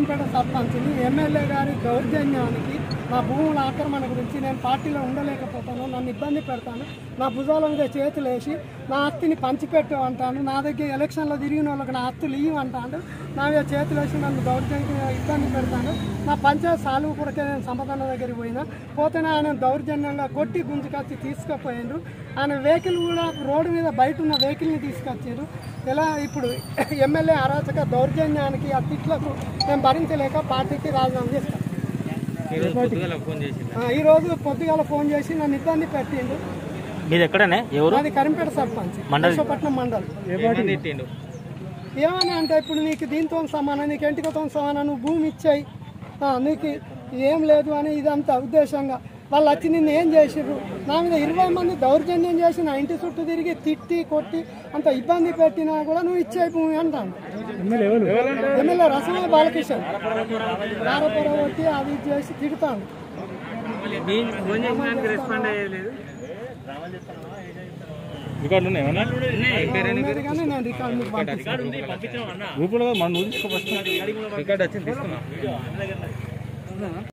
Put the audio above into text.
కరీంపేట సర్పంచ్ని ఎమ్మెల్యే గారి దౌర్జన్యానికి నా భూముల ఆక్రమణ గురించి నేను పార్టీలో ఉండలేకపోతాను నన్ను ఇబ్బంది పెడతాను నా భుజాల మీద చేతులు వేసి నా ఆస్తిని పంచిపెట్టు అంటాను నా దగ్గర ఎలక్షన్లో తిరిగిన వాళ్ళకి నా ఆస్తులు ఇవ్వు అంటాను నా మీద చేతులు వేసి నన్ను దౌర్జన్యంగా ఇబ్బంది పెడతాను నా పంచాయత్ సాలువు కొరకే నేను సంపదన్న దగ్గరికి పోయినా పోతేనే ఆయన దౌర్జన్యంగా కొట్టి గుంజుకొచ్చి తీసుకుపోయిండ్రు ఆయన వెహికల్ కూడా రోడ్డు మీద బయట ఉన్న వెహికల్ని తీసుకొచ్చారు ఎలా ఇప్పుడు ఎమ్మెల్యే అరాచక దౌర్జన్యానికి ఆ తిట్లకు నేను భరించలేక పార్టీకి రాజీనామా చేస్తాను ఈరోజు పొద్దుగాల ఫోన్ చేసింది ఆ, ఈ రోజు పొద్దుగాల ఫోన్ చేసి నన్ను ఇబ్బంది పెట్టిండు మీది ఎక్కడనే ఎవరు అది కరింపేట సర్పంచ్ మండలి. విశాఖపట్నం మండల్ ఏమని తిట్టిండు ఏమని అంటే ఇప్పుడు నీకు దీంతో సమానం నీకు ఎంటికతో సమానం నువ్వు భూమి ఇచ్చాయి నీకు ఏం లేదు అని ఇదంతా ఉద్దేశంగా వాళ్ళు వచ్చి నిన్ను ఏం చేసిర్రు నా మీద ఇరవై మంది దౌర్జన్యం చేసి నా ఇంటి చుట్టూ తిరిగి తిట్టి కొట్టి అంత ఇబ్బంది పెట్టినా కూడా నువ్వు ఇచ్చే భూమి అంటాను ఎమ్మెల్యే రసమయ్య బాలకిషన్ గారపొర కొట్టి అది ఇది చేసి తిడతాను నేను ఫోన్ చేసినానికి రెస్పాండ్ అయ్యలేదు రికార్డు ఉన్నాయి ఏమన్నా ఉన్నది కానీ నేను రికార్డు మీకు పంపిస్తాను గ్రూపులో మన నువ్వు తీసుకో ఫస్ట్ రికార్డ్ వచ్చింది తీసుకున్నా